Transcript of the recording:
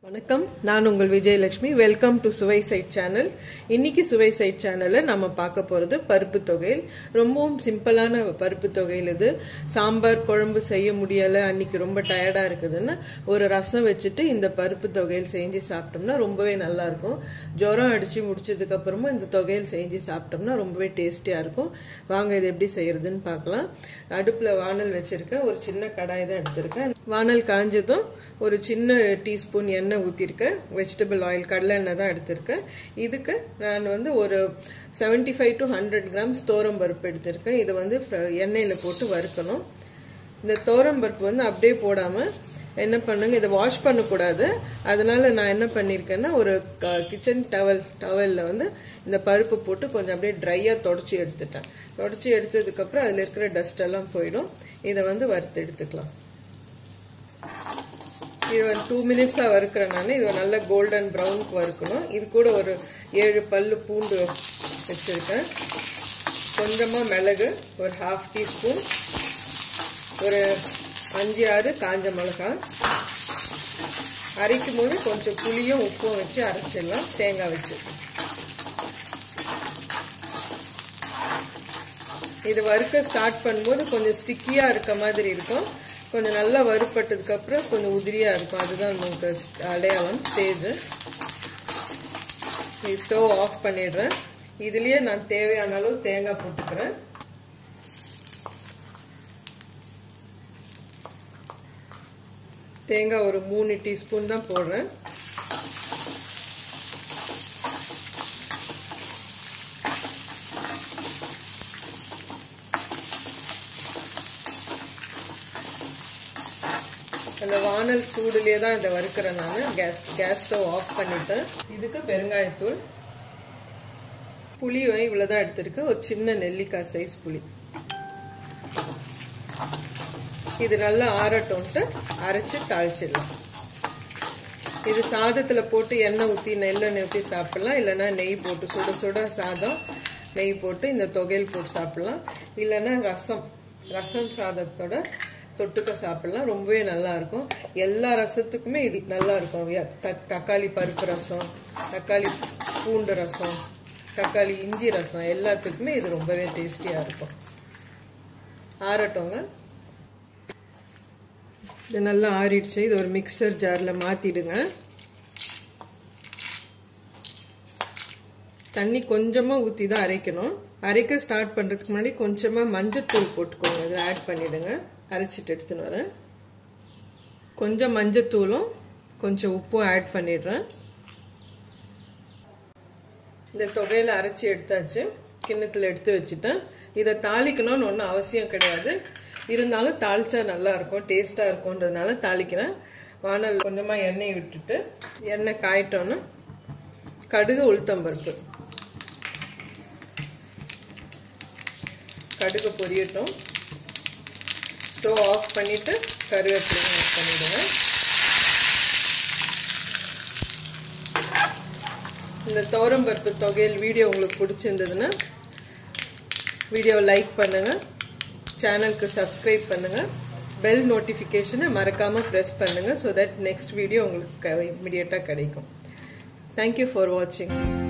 வணக்கம் நான் உங்கள் Vijayalakshmi welcome to Suvai side channel இன்னைக்கு சுவை சைட் சேனலில் நம்ம பார்க்க போகிறது பருப்பு தொகையில் ரொம்பவும் சிம்பிளான பருப்பு தொகையில் இது சாம்பார் குழம்பு செய்ய முடியலை அன்னைக்கு ரொம்ப டயர்டாக இருக்குதுன்னு ஒரு ரசம் வச்சுட்டு இந்த பருப்பு தொகையில் செஞ்சு சாப்பிட்டோம்னா ரொம்பவே நல்லாயிருக்கும் ஜுரம் அடித்து முடிச்சதுக்கப்புறமா இந்த தொகையில் செஞ்சு சாப்பிட்டோம்னா ரொம்பவே டேஸ்டியாக இருக்கும் வாங்க இது எப்படி செய்யறதுன்னு பார்க்கலாம் அடுப்பில் வானல் வச்சுருக்கேன் ஒரு சின்ன கடாய் தான் எடுத்திருக்கேன் வானல் காஞ்சதும் ஒரு சின்ன டீஸ்பூன் எண்ணெய் ஊற்றிருக்கேன் வெஜிடபிள் ஆயில் கடலை எண்ணெய் தான் எடுத்திருக்கேன் இதுக்கு நான் வந்து ஒரு seventy five to hundred grams தோரம் பருப்பு எடுத்திருக்கேன் இதை வந்து எண்ணெயில் போட்டு வறுக்கணும் இந்த தோரம் பருப்பு வந்து அப்படியே போடாமல் என்ன பண்ணுங்க இதை வாஷ் பண்ணக்கூடாது அதனால நான் என்ன பண்ணியிருக்கேன்னா ஒரு கிச்சன் டவல் டவலில் வந்து இந்த பருப்பு போட்டு கொஞ்சம் அப்படியே ட்ரையாக தொடச்சி எடுத்துட்டேன் தொடச்சி எடுத்ததுக்கப்புறம் அதில் இருக்கிற டஸ்ட் எல்லாம் போயிடும் இதை வந்து வறுத்து எடுத்துக்கலாம் இது ஒரு டூ மினிட்ஸாக வறுக்கிறேன் நான் இது நல்ல கோல்டன் ப்ரௌனுக்கு வறுக்கணும் இது கூட ஒரு ஏழு பல்லு பூண்டு வச்சுருக்கேன் கொஞ்சமாக மிளகு ஒரு ஹாஃப் டீஸ்பூன் ஒரு அஞ்சு ஆறு காஞ்ச மிளகாய் அரைக்கும் போது கொஞ்சம் புளியும் உப்பும் வச்சு அரைச்சிடலாம் தேங்காய் வச்சு இது வறுக்க ஸ்டார்ட் பண்ணும்போது கொஞ்சம் ஸ்டிக்கியாக இருக்க மாதிரி இருக்கும் கொஞ்சம் நல்லா வறுப்பட்டதுக்கப்புறம் கொஞ்சம் உதிரியாக இருக்கும் அதுதான் நமக்கு அடையாளம் ஸ்டேஜு ஸ்டவ் ஆஃப் பண்ணிடுறேன் இதுலேயே நான் தேவையான அளவு தேங்காய் போட்டுக்கிறேன் தேங்காய் ஒரு மூணு டீஸ்பூன் தான் போடுறேன் அந்த வானல் சூடுலேயே தான் இதை வறுக்கிறேன் நான் கேஸ் கேஸ் ஸ்டவ் ஆஃப் பண்ணிட்டேன் இதுக்கு பெருங்காயத்தூள் புளி இவ்வளோ தான் எடுத்திருக்கேன் ஒரு சின்ன நெல்லிக்காய் சைஸ் புளி இது நல்லா ஆறட்டோன்ட்டு அரைச்சி தாளிச்சிடலாம் இது சாதத்தில் போட்டு எண்ணெய் ஊற்றி நெல்லெண்ணெய் ஊற்றி சாப்பிட்லாம் இல்லைன்னா நெய் போட்டு சுட சுட சாதம் நெய் போட்டு இந்த தொகையில் போட்டு சாப்பிட்லாம் இல்லைன்னா ரசம் ரசம் சாதத்தோட தொட்டுக்க சாப்பிட்லாம் ரொம்பவே நல்லாயிருக்கும் எல்லா ரசத்துக்குமே இது நல்லா இருக்கும் தக்காளி பருப்பு ரசம் தக்காளி பூண்டு ரசம் தக்காளி இஞ்சி ரசம் எல்லாத்துக்குமே இது ரொம்பவே டேஸ்டியாக இருக்கும் ஆறட்டோங்க இது நல்லா ஆறிடுச்சு இது ஒரு மிக்சர் ஜாரில் மாற்றிடுங்க தண்ணி கொஞ்சமாக ஊற்றி தான் அரைக்கணும் அரைக்க ஸ்டார்ட் பண்ணுறதுக்கு முன்னாடி கொஞ்சமாக மஞ்சத்தூள் போட்டுக்கோங்க இதை ஆட் பண்ணிவிடுங்க அரைச்சிட்டு எடுத்துன்னு வரேன் கொஞ்சம் மஞ்சத்தூளும் கொஞ்சம் உப்பும் ஆட் பண்ணிடுறேன் இந்த தொகையில் அரைச்சி எடுத்தாச்சு கிண்ணத்தில் எடுத்து வச்சுட்டேன் இதை தாளிக்கணும்னு ஒன்றும் அவசியம் கிடையாது இருந்தாலும் தாளிச்சா நல்லா இருக்கும் டேஸ்ட்டாக இருக்கும்ன்றதுனால தாளிக்கிறேன் வானல் கொஞ்சமாக எண்ணெய் விட்டுட்டு எண்ணெய் காயிட்டோன்னு கடுகு உளுத்தம்பருப்பு கடுகு பொரியட்டும் ஸ்டவ் ஆஃப் பண்ணிவிட்டு கருவேப்பிலையும் ஆட் பண்ணிவிடுங்க இந்த தோரம்பருப்பு தொகையில் வீடியோ உங்களுக்கு பிடிச்சிருந்ததுன்னா வீடியோவை லைக் பண்ணுங்கள் சேனலுக்கு சப்ஸ்கிரைப் பண்ணுங்கள் பெல் நோட்டிஃபிகேஷனை மறக்காமல் ப்ரெஸ் பண்ணுங்கள் ஸோ தட் நெக்ஸ்ட் வீடியோ உங்களுக்கு இமிடியேட்டாக கிடைக்கும் தேங்க்யூ ஃபார் வாட்சிங்